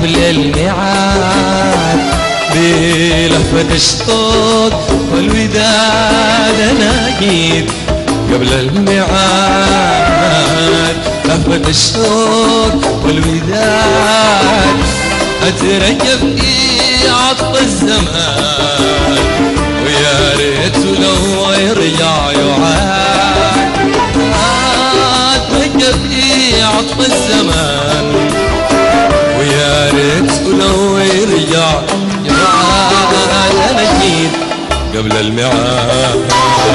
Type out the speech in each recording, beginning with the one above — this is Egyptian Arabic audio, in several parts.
قبل الميعاد بلهفة الشوق والوداد أناجيد قبل الميعاد لهفة الشوق والوداد أترجى في عطف الزمان ويا ريت لو يرجع يعاد أترجى في عطف الزمان ويا ريت لو يرجع يعاد أنا جيت قبل الميعاد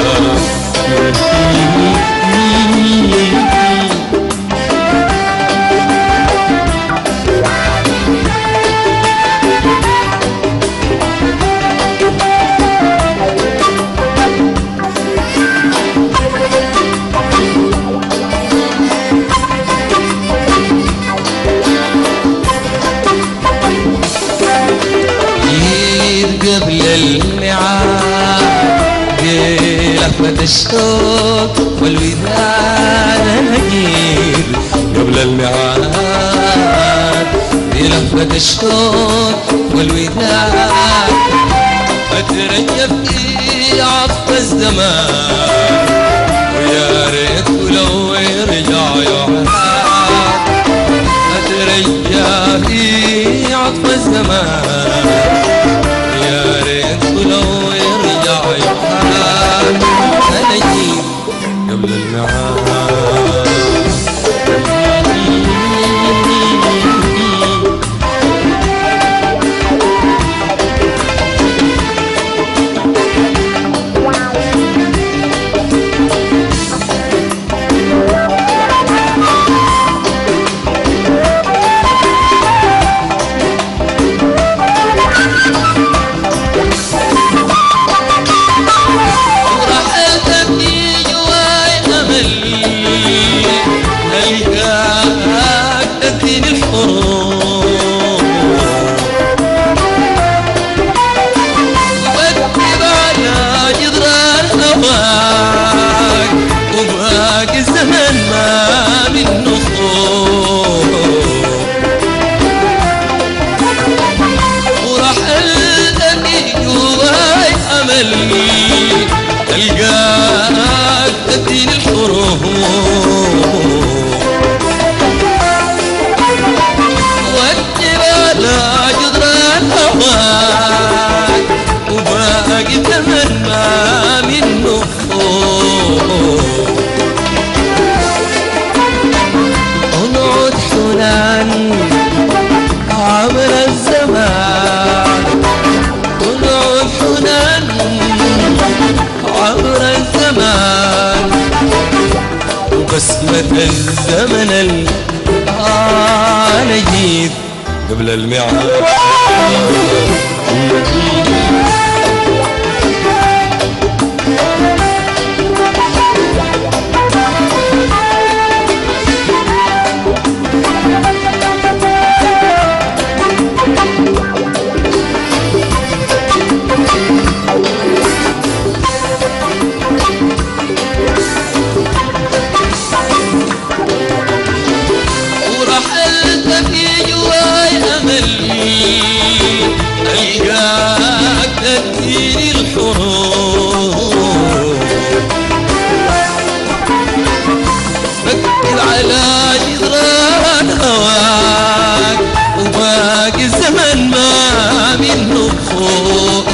جيت قبل الميعاد بلهفة الشوق والوداد أنا جيت قبل الميعاد بلهفة الشوق والوداد أترجى في عطف الزمان ويا ريت لو يرجع يعاد أترجى في عطف الزمان يا ريت لو يرجع يعاد أنا جيت قبل الميعاد ورحلت في جواي امل القاك تديني الحروب واكتب على جدران هواك وباقي الزمن ما منه خوف ورحلت في جواي امل القاك تديني الحروب واكتب على جدران هواك وباقي ثمن ما منه خوف ونعود حنان عبر الزمان ونعود حنان عبر الزمان وبسمة الزمن ال- آه أنا جيت قبل الميعاد ورحلت في جواي امل القاك تديني الحروب بكتب على جدران هواك وباقي الزمن ما منه خوف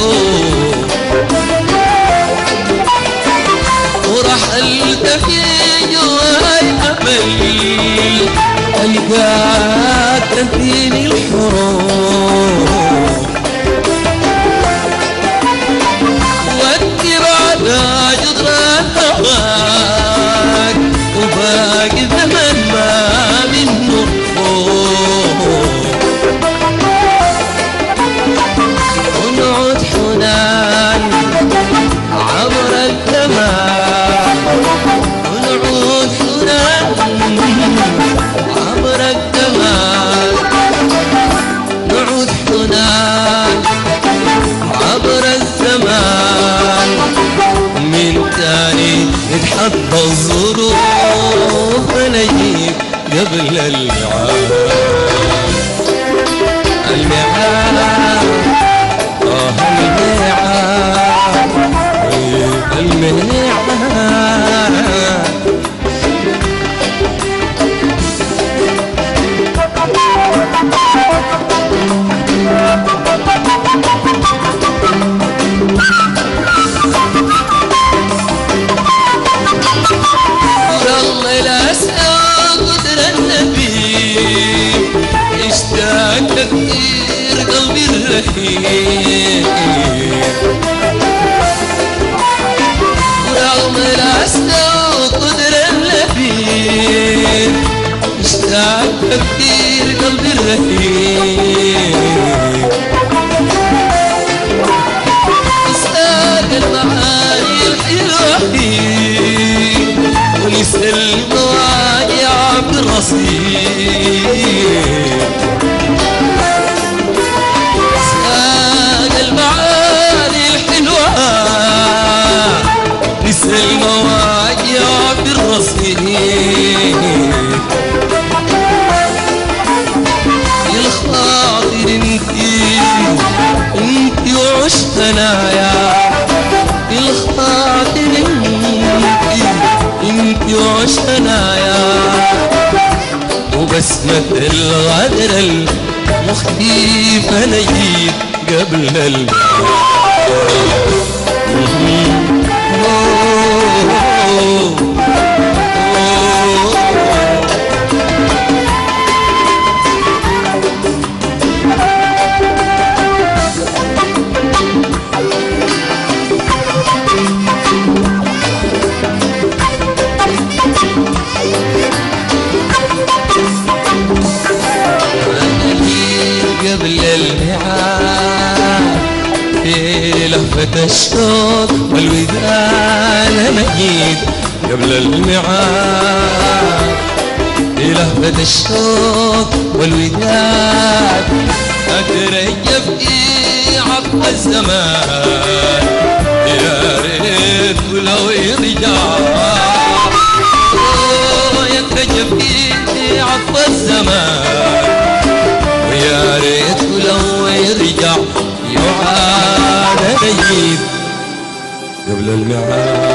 ورحلت في جواي امل القاك تنتيني الحروب واكتب على جدران هواك وباقي زمن ما منه خوف ونعود حنان عبر الزمان ونعود حنان عبر الزمان الرهيب ورغم العسى وقدر اللبيب اشتاق كثير قلبي الرهيب اشتاق المعاني الحلوة فيه ونسى المواجع بالرصيد ساد المعاني الحلوة نسى المواجع بالرصيد يا الخاطر انتي انتي وعشتنا يا يا الخاطر انتي انتي وعشتنا يا وبسمة الغدر المخيفة نجيب قبل ال قبل الميعاد في لهفة الشوق والوداد أنا جيت قبل الميعاد في لهفة الشوق والوداد أترجى في عبد الزمان يا ريت ولو يرجع أوه، يترجى في عبد الزمان ويا ريت لو يرجع يعاد نجيب قبل الميعاد